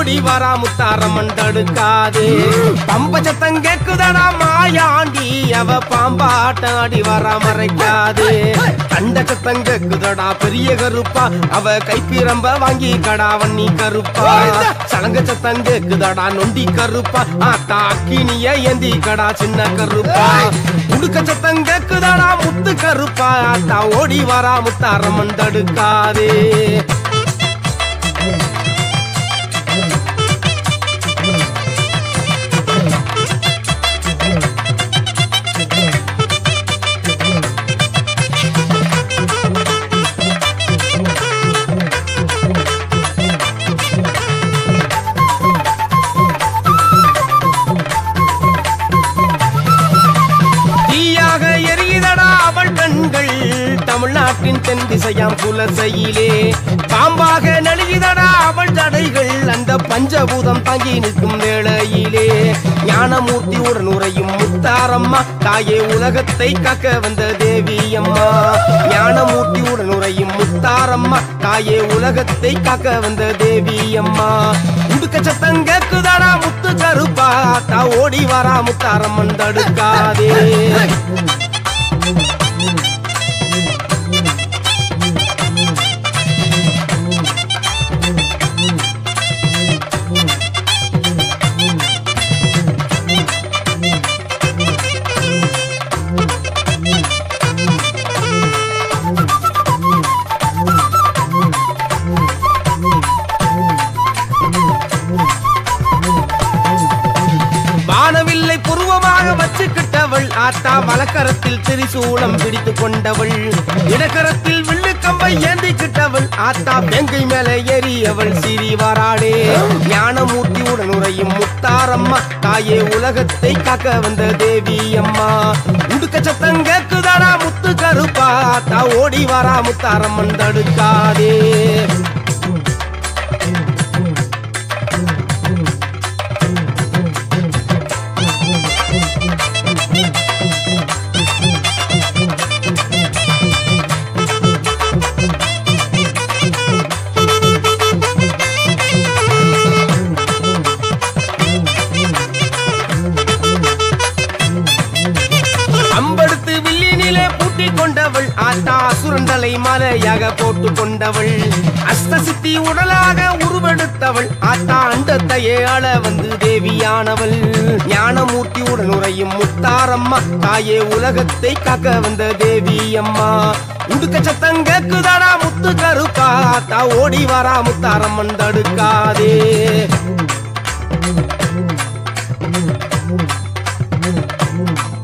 ஓடி வரா முத்தாரம்மன் தடுக்காதே பம்ப சத்தம் கேக்குதடா மாயாண்டி அவ பாம்பாட்டம் ஆடி வரா மறைக்காதே கண்ட சத்தம் கேக்குதடா பெரிய கருப்பா அவ கைப்பிரம்ப வாங்கி கடா வண்ணி கருப்பா சலங்க சத்தம் கேக்குதடா நொண்டி கருப்பா ஆத்தா அக்கினிய ஏந்தி கடா சின்ன கருப்பா உடுக்க சத்தம் கேக்குதடா முத்து கருப்பா ஆத்தா ஓடி வரா முத்தாரம்மன் தடுக்காதே தீயாக எரியுதடா அவள் கண்கள் தமிழ்நாட்டின் தென் திசையாம் புலசையிலே பாம்பாக நலியுதடா அவள் தடைகள் அந்த பஞ்சபூதம் தாங்கி நிற்கும் வேளையிலே ஞானமூர்த்தி உடன் உரையும் முத்தாரம்மா தாயே உலகத்தை காக்க வந்த தேவி அம்மா ஞானமூர்த்தி உடன் உரையும் முத்தாரம்மா தாயே உலகத்தை காக்க வந்த தேவி அம்மா உடுக்க சத்தம் கேக்குதாடா முத்து கருப்பா தா ஓடி வரா முத்தாரம்மன் தடுக்காதே வானவில்லை புருவமாக வச்சுக்கிட்டவள் ஆத்தா வலக்கரத்தில் திரிசூலம் பிடித்து கொண்டவள் இடக்கரத்தில் வில்லு கம்பை ஏந்திக்கிட்டவள் ஆத்தா வெங்கை மேல ஏறியவள் சிறி வராடே ஞானமூர்த்தி உடன் உரையும் முத்தாரம்மா தாயே உலகத்தை காக்க வந்த தேவி அம்மா உடுக்க சத்தம் கேக்குதாடா முத்து கருப்பா ஆத்தா ஓடி வரா முத்தாரம்மன் தடுக்காதே அம்படுத்து வில்லினிலே பூட்டி கொண்டவள் ஆத்தா சுரண்டலை மலையாக போட்டு கொண்டவள் அஸ்த சித்தி உடலாக உருவெடுத்தவள் ஆத்தா அண்டத்தையே ஆள வந்து தேவியானவள் ஞானமூர்த்தி உடன் உரையும் முத்தாரம்மா தாயே உலகத்தை காக்க வந்த தேவி அம்மா உடுக்க சத்தம் கேக்குதாடா முத்து கருப்பா ஆத்தா ஓடி வரா முத்தாரம்மன் தடுக்காதே Thank you.